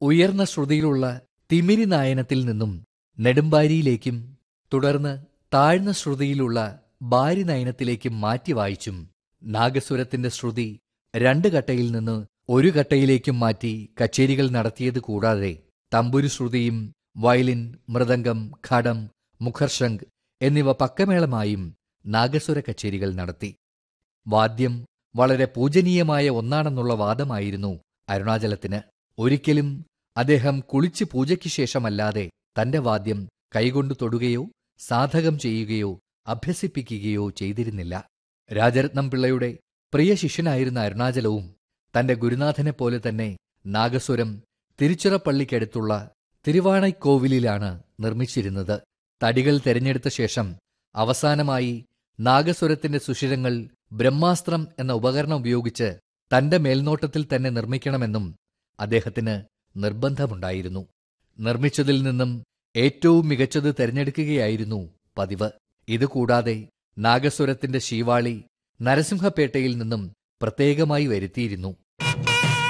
ഉയർന്ന ശ്രുതിയിലുള്ള തിമിരി നായനത്തിൽ നിന്നും നെടുമ്പാരിയിലേക്കും തുടർന്ന് താഴ്ന്ന ശ്രുതിയിലുള്ള ബാരി നയനത്തിലേക്കും മാറ്റി വായിച്ചും നാഗസ്വരത്തിന്റെ ശ്രുതി രണ്ട് കട്ടയിൽ നിന്ന് ഒരു കട്ടയിലേക്കും മാറ്റി കച്ചേരികൾ നടത്തിയത് കൂടാതെ തമ്പുരു ശ്രുതിയും വയലിൻ മൃദംഗം ഘടം മുഖർശംഖ് എന്നിവ പക്കമേളമായും നാഗസ്വര കച്ചേരികൾ നടത്തി വാദ്യം വളരെ പൂജനീയമായ ഒന്നാണെന്നുള്ള വാദമായിരുന്നു അരുണാചലത്തിന് ഒരിക്കലും അദ്ദേഹം കുളിച്ച് പൂജയ്ക്ക് ശേഷമല്ലാതെ തന്റെ വാദ്യം കൈകൊണ്ടു തൊടുകയോ സാധകം ചെയ്യുകയോ അഭ്യസിപ്പിക്കുകയോ ചെയ്തിരുന്നില്ല രാജരത്നം പിള്ളയുടെ പ്രിയ ശിഷ്യനായിരുന്ന അരുണാചലവും തന്റെ ഗുരുനാഥനെപ്പോലെ തന്നെ നാഗസ്വരം തിരുച്ചിറപ്പള്ളിക്കടുത്തുള്ള തിരുവാണൈക്കോവിലിലാണ് നിർമ്മിച്ചിരുന്നത് തടികൾ തെരഞ്ഞെടുത്ത ശേഷം അവസാനമായി നാഗസ്വരത്തിന്റെ സുഷിരങ്ങൾ ബ്രഹ്മാസ്ത്രം എന്ന ഉപകരണം ഉപയോഗിച്ച് തന്റെ മേൽനോട്ടത്തിൽ തന്നെ നിർമ്മിക്കണമെന്നും അദ്ദേഹത്തിന് നിർബന്ധമുണ്ടായിരുന്നു നിർമ്മിച്ചതിൽ നിന്നും ഏറ്റവും മികച്ചത് തെരഞ്ഞെടുക്കുകയായിരുന്നു പതിവ് ഇതുകൂടാതെ നാഗസ്വരത്തിന്റെ ശീവാളി നരസിംഹപേട്ടയിൽ നിന്നും പ്രത്യേകമായി വരുത്തിയിരുന്നു